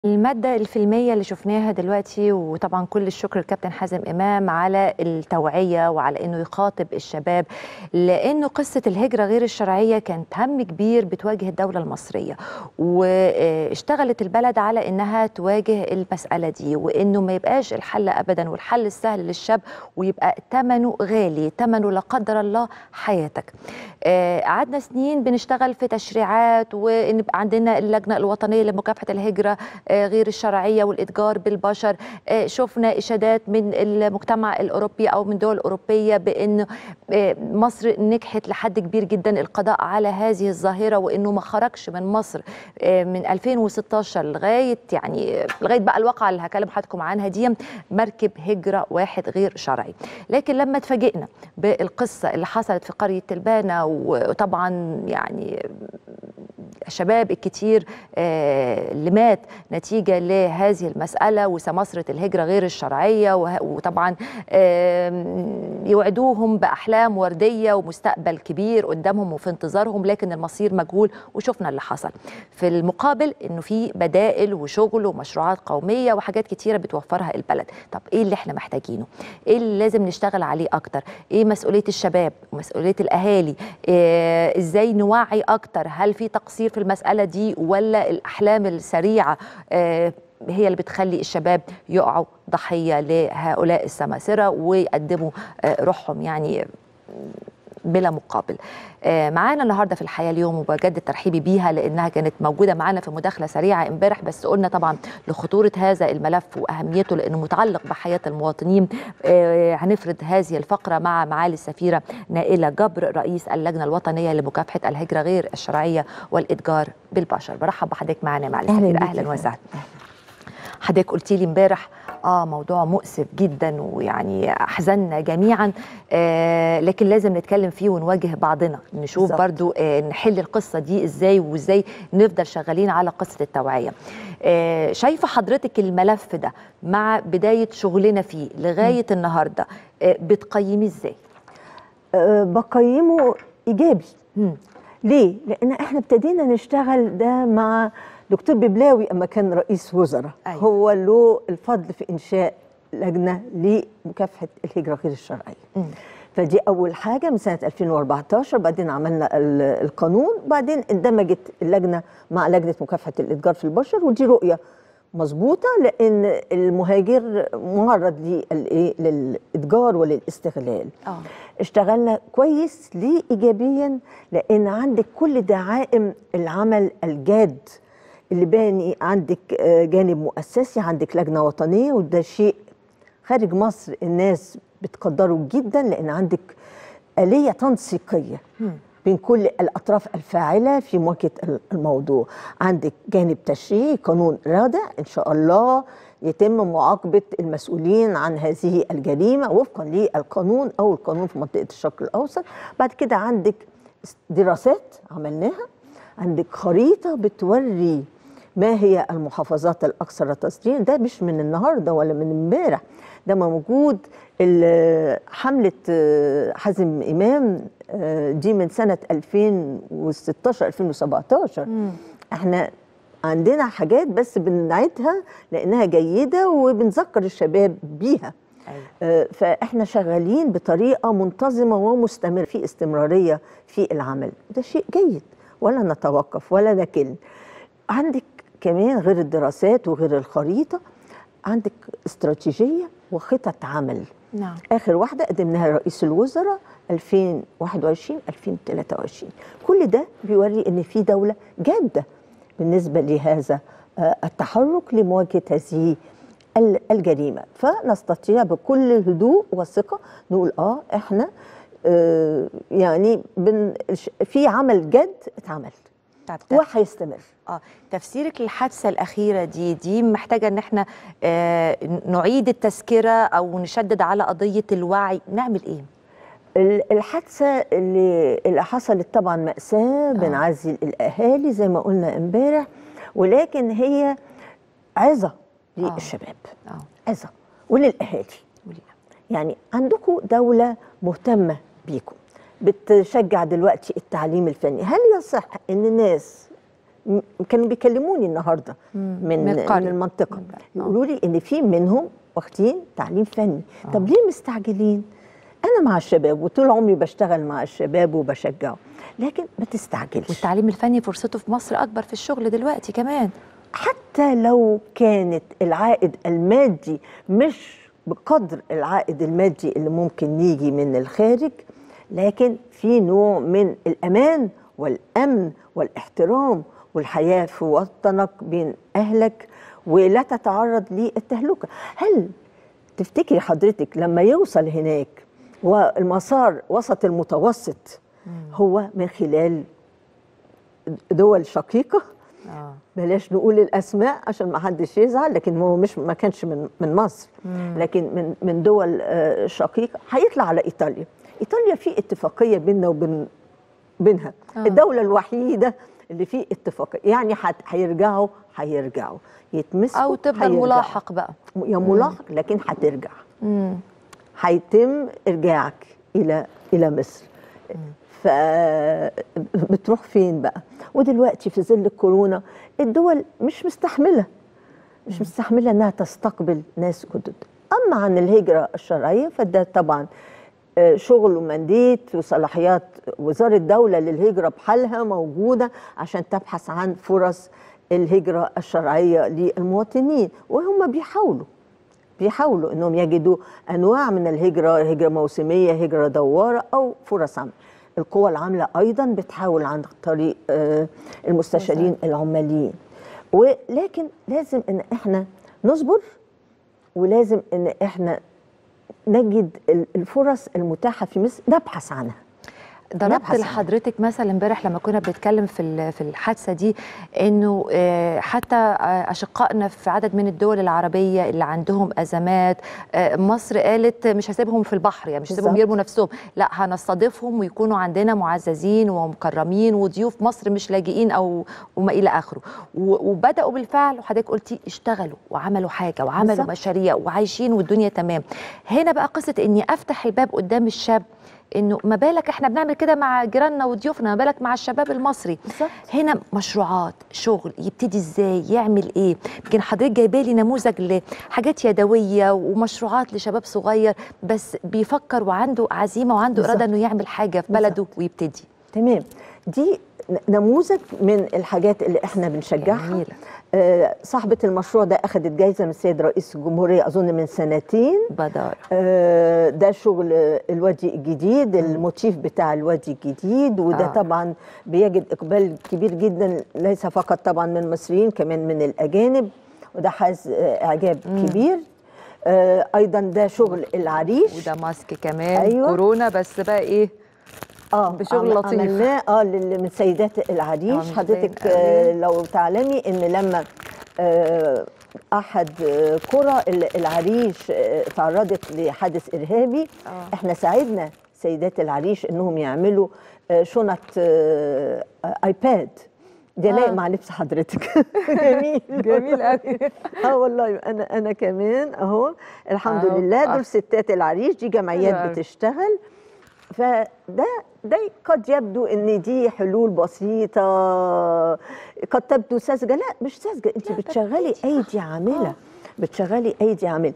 المادة الفيلمية اللي شفناها دلوقتي وطبعا كل الشكر للكابتن حازم إمام على التوعية وعلى إنه يخاطب الشباب لأنه قصة الهجرة غير الشرعية كانت هم كبير بتواجه الدولة المصرية واشتغلت البلد على إنها تواجه المسألة دي وإنه ما يبقاش الحل أبدا والحل السهل للشاب ويبقى ثمنه غالي ثمنه لا قدر الله حياتك قعدنا سنين بنشتغل في تشريعات ونبقى عندنا اللجنة الوطنية لمكافحة الهجرة غير الشرعية والإتجار بالبشر شفنا إشادات من المجتمع الأوروبي أو من دول أوروبية بأن مصر نجحت لحد كبير جدا القضاء على هذه الظاهرة وأنه ما خرجش من مصر من 2016 لغاية يعني لغاية بقى الواقعة اللي هكلم حضراتكم عنها دي مركب هجرة واحد غير شرعي لكن لما اتفاجئنا بالقصة اللي حصلت في قرية تلبانة وطبعا يعني الشباب الكتير اللي مات نتيجة لهذه المسألة وسمسرة الهجرة غير الشرعية وطبعا يوعدوهم بأحلام وردية ومستقبل كبير قدامهم وفي انتظارهم لكن المصير مجهول وشفنا اللي حصل في المقابل انه في بدائل وشغل ومشروعات قومية وحاجات كتيرة بتوفرها البلد طب ايه اللي احنا محتاجينه ايه اللي لازم نشتغل عليه اكتر ايه مسؤولية الشباب ومسؤولية الاهالي إيه ازاي نوعي اكتر هل في تقصير في المسألة دي ولا الأحلام السريعة آه هي اللي بتخلي الشباب يقعوا ضحية لهؤلاء السماسرة ويقدموا آه روحهم يعني بلا مقابل آه معانا النهارده في الحياه اليوم وبجدد ترحيبي بيها لانها كانت موجوده معانا في مداخله سريعه امبارح بس قلنا طبعا لخطوره هذا الملف واهميته لانه متعلق بحياه المواطنين آه هنفرد هذه الفقره مع معالي السفيره نائله جبر رئيس اللجنه الوطنيه لمكافحه الهجره غير الشرعيه والاتجار بالبشر برحب بحضرتك معانا معالي السفيره اهلا وسهلا حضرتك قلتي لي امبارح اه موضوع مؤسف جدا ويعني احزننا جميعا آه لكن لازم نتكلم فيه ونواجه بعضنا نشوف بالزبط. برضو آه نحل القصه دي ازاي وازاي نفضل شغالين على قصه التوعيه آه شايفه حضرتك الملف ده مع بدايه شغلنا فيه لغايه م. النهارده آه بتقيميه ازاي أه بقيمه ايجابي م. ليه لان احنا ابتدينا نشتغل ده مع دكتور ببلاوي اما كان رئيس وزراء أيوة. هو له الفضل في انشاء لجنه لمكافحه الهجره غير الشرعيه م. فدي اول حاجه من سنه 2014 بعدين عملنا القانون بعدين اندمجت اللجنه مع لجنه مكافحه الاتجار في البشر ودي رؤيه مظبوطه لان المهاجر معرض للايه للاتجار وللاستغلال أوه. اشتغلنا كويس ليه ايجابيا لان عندك كل دعائم العمل الجاد اللي باني عندك جانب مؤسسي عندك لجنه وطنيه وده شيء خارج مصر الناس بتقدره جدا لان عندك اليه تنسيقيه بين كل الاطراف الفاعله في مواجهه الموضوع عندك جانب تشريعي قانون رادع ان شاء الله يتم معاقبه المسؤولين عن هذه الجريمه وفقا للقانون او القانون في منطقه الشرق الاوسط بعد كده عندك دراسات عملناها عندك خريطه بتوري ما هي المحافظات الاكثر تصديرا ده مش من النهارده ولا من امبارح ده موجود حمله حازم امام دي من سنه 2016 2017 مم. احنا عندنا حاجات بس بنعيدها لانها جيده وبنذكر الشباب بيها أيوة. فاحنا شغالين بطريقه منتظمه ومستمره في استمراريه في العمل ده شيء جيد ولا نتوقف ولا نكل عندك كمان غير الدراسات وغير الخريطه عندك استراتيجيه وخطط عمل نعم. اخر واحده قدمناها لرئيس الوزراء 2021 2023 كل ده بيوري ان في دوله جاده بالنسبه لهذا التحرك لمواجهه هذه الجريمه فنستطيع بكل هدوء وثقه نقول اه احنا آه يعني بن في عمل جد اتعمل وهيستمر اه تفسيرك للحادثه الاخيره دي دي محتاجه ان احنا آه نعيد التذكره او نشدد على قضيه الوعي نعمل ايه الحادثه اللي اللي حصلت طبعا ماساه بنعزي الاهالي زي ما قلنا امبارح ولكن هي عظه للشباب آه. عظه وللاهالي يعني عندكم دوله مهتمه بيكم بتشجع دلوقتي التعليم الفني هل يصح ان الناس كانوا بيكلموني النهارده من من, من المنطقه يقولوا لي ان في منهم واخدين تعليم فني آه. طب ليه مستعجلين انا مع الشباب وطول عمري بشتغل مع الشباب وبشجعه لكن ما تستعجلش والتعليم الفني فرصته في مصر اكبر في الشغل دلوقتي كمان حتى لو كانت العائد المادي مش بقدر العائد المادي اللي ممكن يجي من الخارج لكن في نوع من الامان والامن والاحترام والحياه في وطنك بين اهلك ولا تتعرض للتهلكه هل تفتكري حضرتك لما يوصل هناك والمسار وسط المتوسط هو من خلال دول شقيقه آه. بلاش نقول الاسماء عشان ما حدش يزعل لكن هو مش ما كانش من من مصر مم. لكن من من دول شقيقه هيطلع على ايطاليا ايطاليا في اتفاقيه بيننا وبين بينها آه. الدوله الوحيده اللي فيه اتفاقيه يعني هيرجعوا هيرجعوا يتمسكوا او تبقى ملاحق بقى يا ملاحق لكن هترجع هيتم ارجاعك الى الى مصر فبتروح فين بقى ودلوقتي في ظل الكورونا الدول مش مستحمله مش مستحمله انها تستقبل ناس جدد اما عن الهجره الشرعيه فده طبعا شغل ومنديت وصلاحيات وزاره الدوله للهجره بحالها موجوده عشان تبحث عن فرص الهجره الشرعيه للمواطنين وهم بيحاولوا بيحاولوا انهم يجدوا انواع من الهجره هجره موسميه هجره دواره او فرص عمل القوى العامله ايضا بتحاول عن طريق المستشارين العماليين ولكن لازم ان احنا نصبر ولازم ان احنا نجد الفرص المتاحه في مصر نبحث عنها ضربت لحضرتك مثلا امبارح لما كنا بنتكلم في في الحادثه دي انه حتى اشقائنا في عدد من الدول العربيه اللي عندهم ازمات مصر قالت مش هسيبهم في البحر يعني مش هسيبهم يرموا نفسهم لا هنستضيفهم ويكونوا عندنا معززين ومكرمين وضيوف مصر مش لاجئين او وما الى اخره وبداوا بالفعل وحضرتك قلتي اشتغلوا وعملوا حاجه وعملوا بالزبط. مشاريع وعايشين والدنيا تمام هنا بقى قصه اني افتح الباب قدام الشاب انه ما بالك احنا بنعمل كده مع جيراننا وضيوفنا ما بالك مع الشباب المصري بالزبط. هنا مشروعات شغل يبتدي ازاي يعمل ايه يمكن حضرتك جايبه لي نموذج لحاجات يدويه ومشروعات لشباب صغير بس بيفكر وعنده عزيمه وعنده اراده انه يعمل حاجه في بلده بالزبط. ويبتدي تمام دي نموذج من الحاجات اللي احنا بنشجعها جميلة. آه صاحبة المشروع ده أخذت جايزة من السيد رئيس الجمهورية أظن من سنتين بدار آه ده شغل الوادي الجديد الموتيف بتاع الوادي الجديد وده آه. طبعا بيجد إقبال كبير جدا ليس فقط طبعا من المصريين كمان من الأجانب وده حاز إعجاب مم. كبير آه أيضا ده شغل العريش وده ماسك كمان أيوة. كورونا بس بقى إيه اه بشغل لطيف عملناه اه من سيدات العريش حضرتك آه لو تعلمي ان لما آه احد قرى العريش تعرضت لحادث ارهابي آه. احنا ساعدنا سيدات العريش انهم يعملوا شنط ايباد ده لايق مع لبس حضرتك جميل جميل قوي اه والله انا انا كمان اهو الحمد أوه. لله دول ستات العريش دي جمعيات بتشتغل فده ده قد يبدو ان دي حلول بسيطه قد تبدو ساذجه لا مش ساذجه انت بتشغلي ايدي عامله بتشغلي ايدي عامله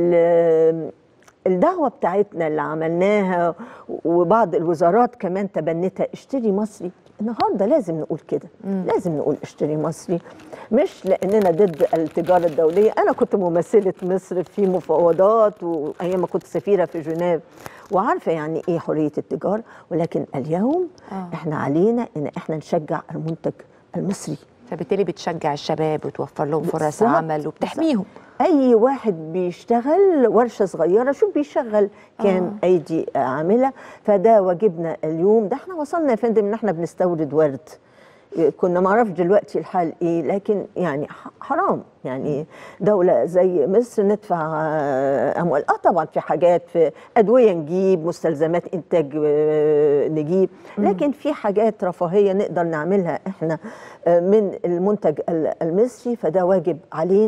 الدعوه بتاعتنا اللي عملناها وبعض الوزارات كمان تبنتها اشتري مصري النهارده لازم نقول كده لازم نقول اشتري مصري مش لاننا ضد التجاره الدوليه انا كنت ممثله مصر في مفاوضات وايام ما كنت سفيره في جنيف وعارفه يعني ايه حريه التجاره ولكن اليوم آه. احنا علينا ان احنا نشجع المنتج المصري فبالتالي بتشجع الشباب وتوفر لهم فرص عمل وبتحميهم اي واحد بيشتغل ورشه صغيره شوف بيشغل كام آه. ايدي عامله فده واجبنا اليوم ده احنا وصلنا يا فندم ان احنا بنستورد ورد كنا ما اعرفش دلوقتي الحال ايه لكن يعني حرام يعني دوله زي مصر ندفع اموال اه طبعا في حاجات في ادويه نجيب مستلزمات انتاج نجيب لكن في حاجات رفاهيه نقدر نعملها احنا من المنتج المصري فده واجب علينا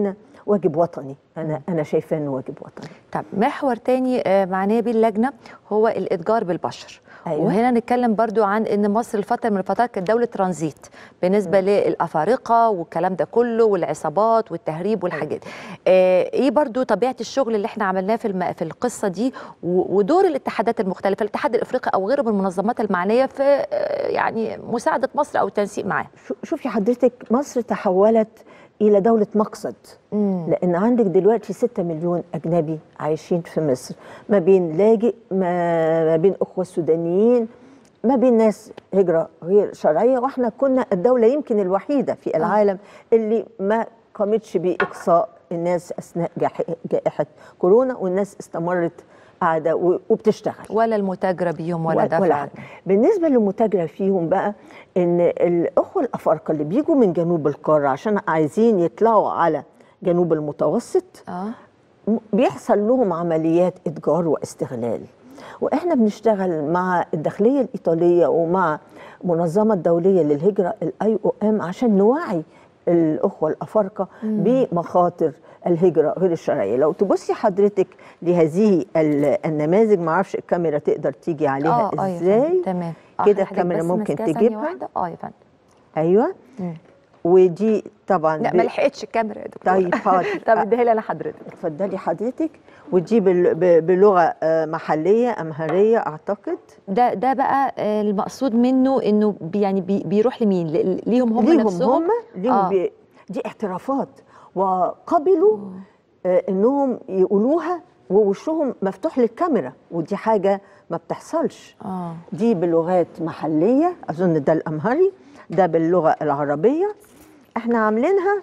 واجب وطني انا انا شايفاه انه واجب وطني طب محور تاني معناه باللجنه هو الاتجار بالبشر أيوة. وهنا نتكلم برضو عن ان مصر الفتره من الفترات كانت دوله ترانزيت بالنسبه م. للافارقه والكلام ده كله والعصابات والتهريب والحاجات آه ايه برضو طبيعه الشغل اللي احنا عملناه في الم... في القصه دي ودور الاتحادات المختلفه الاتحاد الافريقي او غيره من المنظمات المعنيه في آه يعني مساعده مصر او التنسيق معاه شوفي حضرتك مصر تحولت الى دوله مقصد مم. لان عندك دلوقتي 6 مليون اجنبي عايشين في مصر ما بين لاجئ ما, ما بين اخوه سودانيين ما بين ناس هجره غير شرعيه واحنا كنا الدوله يمكن الوحيده في العالم اللي ما قامتش باقصاء الناس اثناء جائحه كورونا والناس استمرت قاعده وبتشتغل ولا المتاجره بيهم ولا, ولا دفع ولا بالنسبه للمتاجره فيهم بقى ان الاخوه الافارقه اللي بيجوا من جنوب القاره عشان عايزين يطلعوا على جنوب المتوسط آه. بيحصل لهم عمليات اتجار واستغلال واحنا بنشتغل مع الداخليه الايطاليه ومع منظمه الدوليه للهجره الاي او ام عشان نوعي الاخوه الافارقه بمخاطر الهجره غير الشرعيه لو تبصي حضرتك لهذه النماذج ما اعرفش الكاميرا تقدر تيجي عليها آه ازاي أيوة تمام كده الكاميرا ممكن تجيبها اه يا فندم ايوه مم. ودي طبعا لا ما لحقتش الكاميرا يا دكتور طيب حاضر طب اديها لي انا حضرتك اتفضلي حضرتك ودي بلغه محليه امهريه اعتقد ده ده بقى المقصود منه انه يعني بي بيروح لمين ليهم هم ليهم نفسهم هم ليهم آه. بي دي اعترافات وقبلوا آه انهم يقولوها ووشهم مفتوح للكاميرا ودي حاجه ما بتحصلش آه. دي بلغات محليه اظن ده الامهري ده باللغه العربيه احنا عاملينها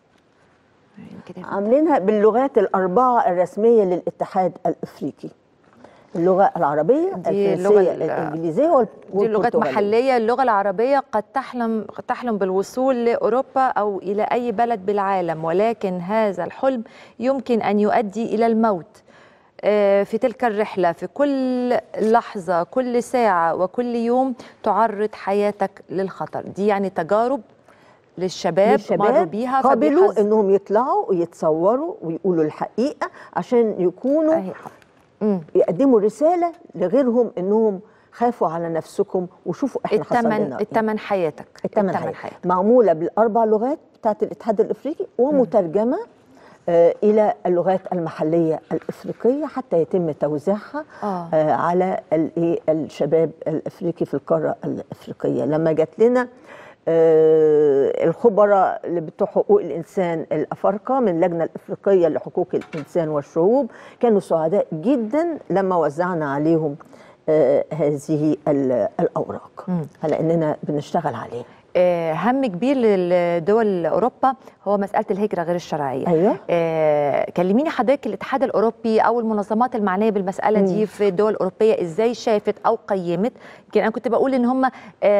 عاملينها باللغات الاربعه الرسميه للاتحاد الافريقي اللغه العربيه الفرنسيه الانجليزيه دي لغات محليه اللغه العربيه قد تحلم قد تحلم بالوصول لاوروبا او الى اي بلد بالعالم ولكن هذا الحلم يمكن ان يؤدي الى الموت في تلك الرحله في كل لحظه كل ساعه وكل يوم تعرض حياتك للخطر دي يعني تجارب للشباب, للشباب مروا بيها قبلوا فبيحز... انهم يطلعوا ويتصوروا ويقولوا الحقيقه عشان يكونوا أهي. يقدموا رساله لغيرهم انهم خافوا على نفسكم وشوفوا احنا التمن حصل لنا التمن حياتك التمن حياتك. حياتك معموله بالاربع لغات بتاعت الاتحاد الافريقي ومترجمه آه الى اللغات المحليه الافريقيه حتى يتم توزيعها آه. آه على الشباب الافريقي في القاره الافريقيه لما جات لنا آه الخبراء اللي بتوع حقوق الانسان الافارقه من اللجنه الافريقيه لحقوق الانسان والشعوب كانوا سعداء جدا لما وزعنا عليهم آه هذه الاوراق لاننا بنشتغل عليه هم كبير لدول اوروبا هو مساله الهجره غير الشرعيه ايوه آه كلميني حضرتك الاتحاد الاوروبي او المنظمات المعنيه بالمساله دي مم. في الدول الاوروبيه ازاي شافت او قيمت يمكن انا كنت بقول ان هم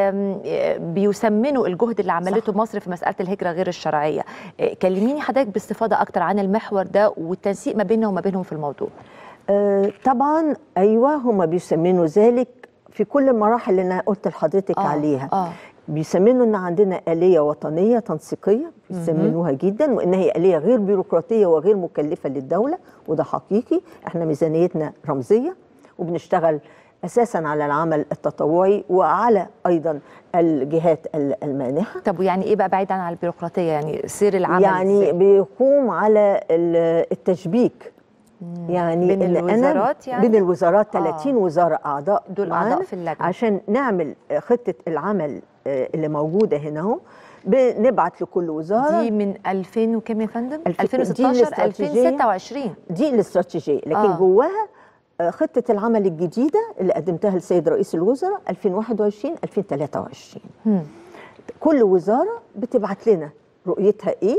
بيسمنوا الجهد اللي عملته صح. مصر في مساله الهجره غير الشرعيه آه كلميني حضرتك باستفاضه اكتر عن المحور ده والتنسيق ما بيننا وما بينهم في الموضوع آه طبعا ايوه هم بيسمنوا ذلك في كل المراحل اللي انا قلت لحضرتك آه. عليها آه. بيسمنوا ان عندنا آلية وطنية تنسيقية بيسمنوها جدا وان هي آلية غير بيروقراطية وغير مكلفة للدولة وده حقيقي احنا ميزانيتنا رمزية وبنشتغل اساسا على العمل التطوعي وعلى ايضا الجهات المانحه طب ويعني ايه بقى بعيدا عن البيروقراطيه يعني سير العمل يعني إزاي؟ بيقوم على التشبيك يعني بين إن الوزارات يعني بين الوزارات 30 آه. وزاره اعضاء دول اعضاء في اللجنه عشان نعمل خطه العمل اللي موجوده هنا اهو بنبعت لكل وزاره دي من 2000 وكام يا فندم؟ الف... 2016 2026 دي الاستراتيجيه لكن آه. جواها خطه العمل الجديده اللي قدمتها للسيد رئيس الوزراء 2021 2023 هم. كل وزاره بتبعت لنا رؤيتها ايه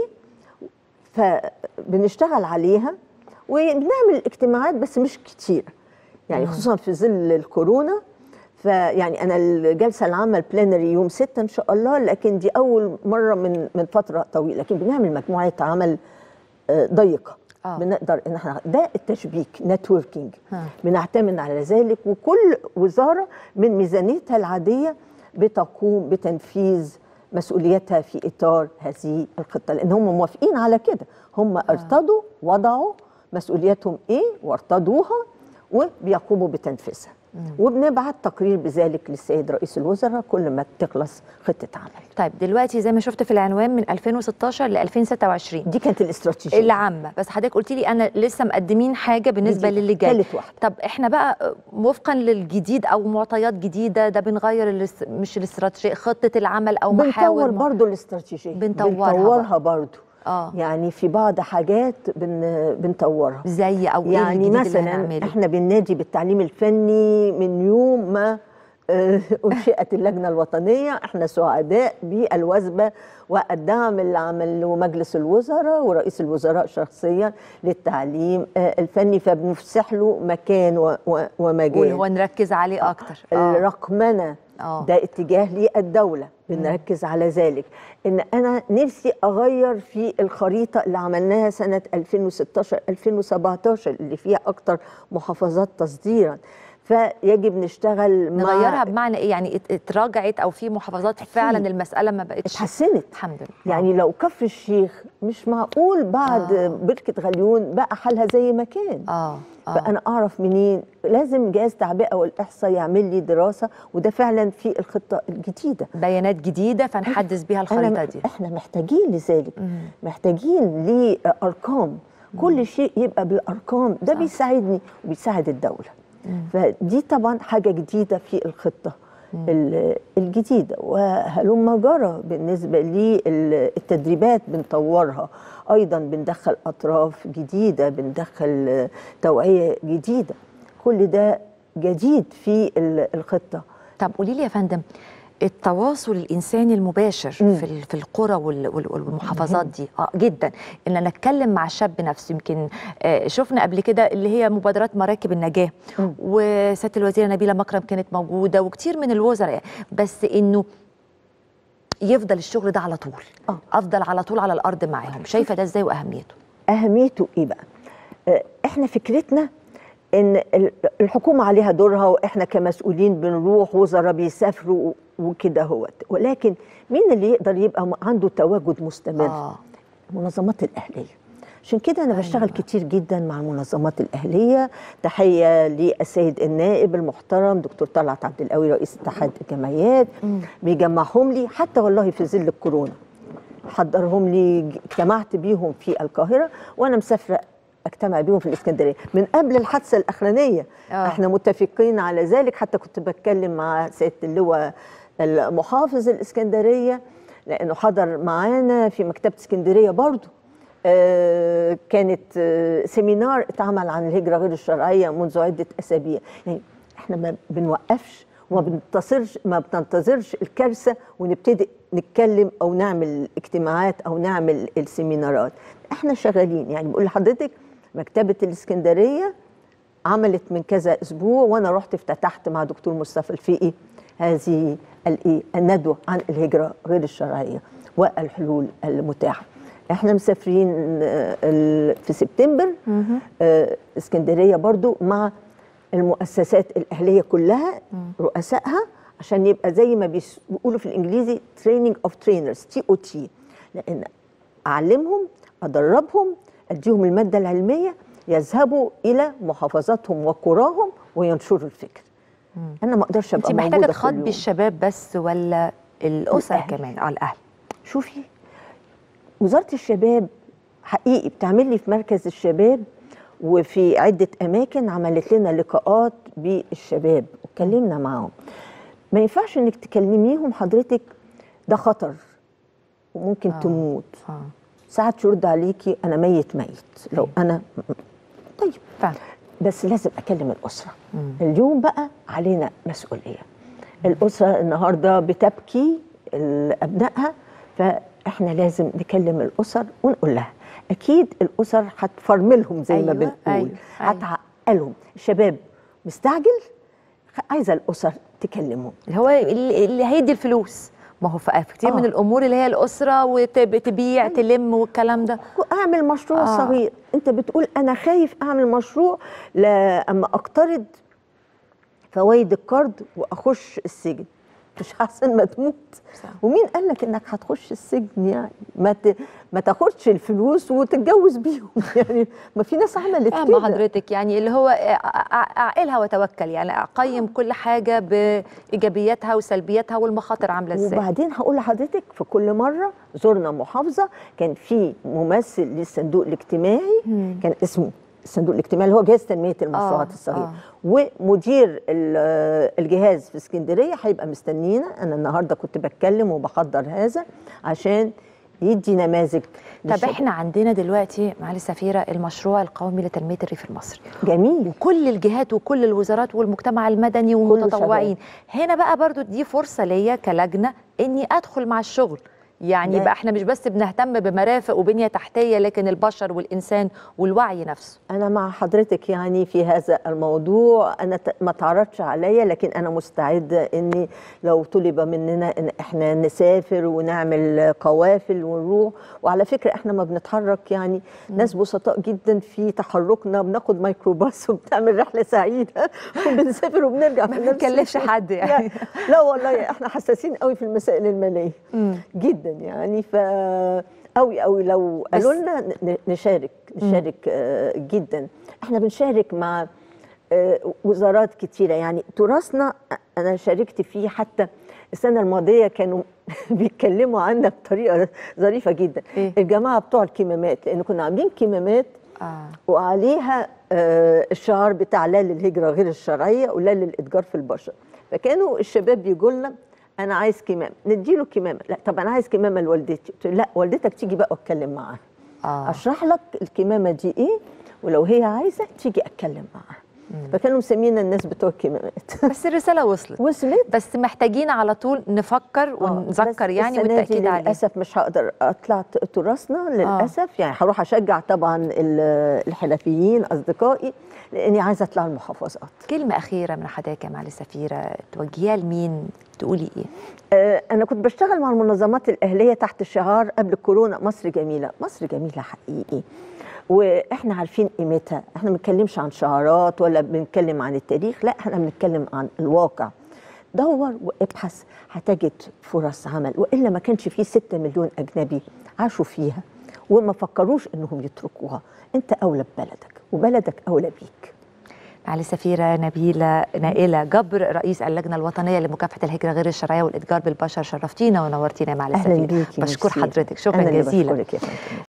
فبنشتغل عليها وبنعمل اجتماعات بس مش كتير يعني خصوصا في ظل الكورونا فيعني انا الجلسه العامه البلانري يوم 6 ان شاء الله لكن دي اول مره من من فتره طويله لكن بنعمل مجموعه عمل ضيقه آه. بنقدر ان احنا ده التشبيك نتوركينج بنعتمد على ذلك وكل وزاره من ميزانيتها العاديه بتقوم بتنفيذ مسؤوليتها في اطار هذه الخطه لان هم موافقين على كده هم ارتضوا وضعوا مسؤوليتهم ايه وارتضوها وبيقوموا بتنفيذها وبنبعت تقرير بذلك للسيد رئيس الوزراء كل ما تخلص خطه عمل طيب دلوقتي زي ما شفت في العنوان من 2016 ل 2026 دي كانت الاستراتيجيه العامه بس حضرتك قلت لي انا لسه مقدمين حاجه بالنسبه جديد. للي جاي تالت واحدة. طب احنا بقى وفقا للجديد او معطيات جديده ده بنغير الاس... مش الاستراتيجيه خطه العمل او محاور بنطور برضه الاستراتيجيه بنطورها بنطورها برضه اه يعني في بعض حاجات بن بنطورها زي او ايه يعني الجديد اللي مثلا هنعمله احنا بننادي بالتعليم الفني من يوم ما آه، انشئت اللجنه الوطنيه احنا سعداء بالوثبه والدعم اللي عمله مجلس الوزراء ورئيس الوزراء شخصيا للتعليم آه، الفني فبنفسح له مكان و- و- ومجال واللي نركز عليه اكتر آه. الرقمنه آه. ده اتجاه للدوله بنركز على ذلك ان انا نفسي اغير في الخريطه اللي عملناها سنه 2016 2017 اللي فيها اكتر محافظات تصديرا فيجب نشتغل مع نغيرها بمعنى ايه يعني ات- اتراجعت او في محافظات فعلا المساله ما بقتش اتحسنت الحمد لله يعني لو كفر الشيخ مش معقول بعد آه. بركه غليون بقى حالها زي ما كان اه اه فانا اعرف منين لازم جهاز تعبئه والاحصاء يعمل لي دراسه وده فعلا في الخطه الجديده بيانات جديده فنحدث بيها أنا الخريطه دي احنا محتاجين لذلك مم. محتاجين لارقام كل شيء يبقى بالارقام ده صح. بيساعدني وبيساعد الدوله مم. فدي طبعا حاجه جديده في الخطه ال- الجديده وهلم جرى بالنسبه للتدريبات بنطورها ايضا بندخل اطراف جديده بندخل آه، توعيه جديده كل ده جديد في ال- الخطه طب قولي لي يا فندم التواصل الانساني المباشر مم. في ال- في القرى وال- وال- والمحافظات دي اه جدا ان انا اتكلم مع الشاب نفسه يمكن آه شفنا قبل كده اللي هي مبادرات مراكب النجاه مم. وسياده الوزيره نبيله مكرم كانت موجوده وكتير من الوزراء يعني بس انه يفضل الشغل ده على طول آه. افضل على طول على الارض معاهم شايفه ده ازاي واهميته اهميته ايه بقى آه، احنا فكرتنا ان ال- الحكومه عليها دورها واحنا كمسؤولين بنروح وزراء بيسافروا وكده هوت ولكن مين اللي يقدر يبقى م- عنده تواجد مستمر اه المنظمات الاهليه عشان كده انا بشتغل أيوة. كتير جدا مع المنظمات الاهليه تحيه للسيد النائب المحترم دكتور طلعت عبد القوي رئيس اتحاد الجمعيات مم. بيجمعهم لي حتى والله في ظل الكورونا حضرهم لي ج- اجتمعت بيهم في القاهره وانا مسافره اجتمع بيهم في الاسكندريه من قبل الحادثه الاخرانيه آه. احنا متفقين على ذلك حتى كنت بتكلم مع سياده اللواء المحافظ الاسكندريه لانه حضر معانا في مكتبه اسكندريه برضو آه، كانت آه، سيمينار اتعمل عن الهجره غير الشرعيه منذ عده اسابيع يعني احنا ما بنوقفش وما بننتصرش ما بننتظرش الكارثه ونبتدي نتكلم او نعمل اجتماعات او نعمل السيمينارات احنا شغالين يعني بقول لحضرتك مكتبه الاسكندريه عملت من كذا اسبوع وانا رحت افتتحت مع دكتور مصطفى الفقي هذه الايه الندوه عن الهجره غير الشرعيه والحلول المتاحه احنا مسافرين آه، ال- في سبتمبر مهم. آه، اسكندريه برضو مع المؤسسات الاهليه كلها رؤسائها عشان يبقى زي ما بيس- بيقولوا في الانجليزي تريننج اوف ترينرز تي او تي لان اعلمهم ادربهم اديهم الماده العلميه يذهبوا الى محافظاتهم وقراهم وينشروا الفكر انا ما اقدرش ابقى انت محتاجه موجودة كل تخاطبي يوم. الشباب بس ولا الاسر الأهل. كمان اه الاهل شوفي وزاره الشباب حقيقي بتعمل لي في مركز الشباب وفي عده اماكن عملت لنا لقاءات بالشباب واتكلمنا معاهم ما ينفعش انك تكلميهم حضرتك ده خطر وممكن آه. آه. تموت اه ساعات يرد عليكي انا ميت ميت لو انا طيب فعلا بس لازم اكلم الاسره مم. اليوم بقى علينا مسؤوليه الاسره النهارده بتبكي ال- ابنائها فاحنا لازم نكلم الاسر ونقول لها اكيد الاسر هتفرملهم زي أيوة، ما بنقول أيوة، أيوة. هتعقلهم الشباب مستعجل خ- عايزه الاسر تكلمهم اللي هو اللي اللي هيدي الفلوس ما هو في كتير من آه. الامور اللي هي الاسره وتبيع تلم والكلام ده اعمل مشروع آه. آه. صغير انت بتقول انا خايف اعمل مشروع لا اما اقترض فوائد القرض واخش السجن مش احسن ما تموت صح. ومين قال لك انك هتخش السجن يعني ما ت... ما تاخدش الفلوس وتتجوز بيهم يعني ما في ناس عملت فاهمة كده حضرتك يعني اللي هو اعقلها وتوكل يعني اقيم كل حاجه بايجابياتها وسلبياتها والمخاطر عامله ازاي وبعدين هقول لحضرتك في كل مره زرنا محافظه كان في ممثل للصندوق الاجتماعي مم. كان اسمه الصندوق الاجتماعي اللي هو جهاز تنميه المشروعات آه، الصغيره آه. ومدير ال- الجهاز في اسكندريه هيبقى مستنينا انا النهارده كنت بتكلم وبحضر هذا عشان يدي نماذج طب للشباب. احنا عندنا دلوقتي معالي السفيره المشروع القومي لتنميه الريف المصري جميل وكل الجهات وكل الوزارات والمجتمع المدني والمتطوعين هنا بقى برضو دي فرصه ليا كلجنه اني ادخل مع الشغل يعني ده- يبقى احنا مش بس بنهتم بمرافق وبنيه تحتيه لكن البشر والانسان والوعي نفسه أنا مع حضرتك يعني في هذا الموضوع أنا ت- ما تعرضش عليا لكن أنا مستعدة إني لو طلب مننا إن إحنا نسافر ونعمل قوافل ونروح وعلى فكرة إحنا ما بنتحرك يعني ناس بسطاء جدا في تحركنا بناخد ميكروباص وبنعمل رحلة سعيدة وبنسافر وبنرجع ما في نفس بنكلفش الوقت. حد يعني. لا, لا والله إحنا حساسين قوي في المسائل المالية جدا يعني ف قوي قوي لو بس- قالوا لنا ن- نشارك نشارك آه، جدا احنا بنشارك مع آه، وزارات كتيرة يعني تراثنا أنا شاركت فيه حتى السنة الماضية كانوا بيتكلموا عنا بطريقة ظريفة جدا إيه؟ الجماعة بتوع الكمامات لأن كنا عاملين كمامات اه وعليها آه، الشعار بتاع لا للهجرة غير الشرعية ولا للإتجار في البشر فكانوا الشباب بيجوا لنا أنا عايز كمامة نديله كمامة لا طب أنا عايز كمامة لوالدتي قلت له لا والدتك تيجي بقى واتكلم معاها اه اشرح لك الكمامه دي ايه ولو هي عايزه تيجي اتكلم معاها فكانوا مسمينا الناس بتوع الكمامات بس الرساله وصلت وصلت بس محتاجين على طول نفكر آه، ونذكر بس يعني السنة دي والتاكيد عليه للاسف مش هقدر اطلع ت- تراثنا للاسف يعني هروح اشجع طبعا ال- الحرفيين اصدقائي لاني عايزه اطلع المحافظات كلمه اخيره من حضرتك يا معالي السفيره توجهيها لمين تقولي ايه آه، أنا كنت بشتغل مع المنظمات الأهلية تحت شعار قبل كورونا مصر جميلة، مصر جميلة حقيقي وإحنا عارفين قيمتها، إحنا ما بنتكلمش عن شعارات ولا بنتكلم عن التاريخ، لا إحنا بنتكلم عن الواقع. دور وابحث هتجد فرص عمل وإلا ما كانش فيه 6 مليون أجنبي عاشوا فيها وما فكروش إنهم يتركوها، أنت أولى ببلدك وبلدك أولى بيك. معالي السفيرة نبيلة نائلة جبر رئيس اللجنة الوطنية لمكافحة الهجرة غير الشرعية والإتجار بالبشر شرفتينا ونورتينا يا معالي أهلا السفيرة بيكي بشكر ميرسي. حضرتك شكرا أنا اللي جزيلا بشكرك يا فندم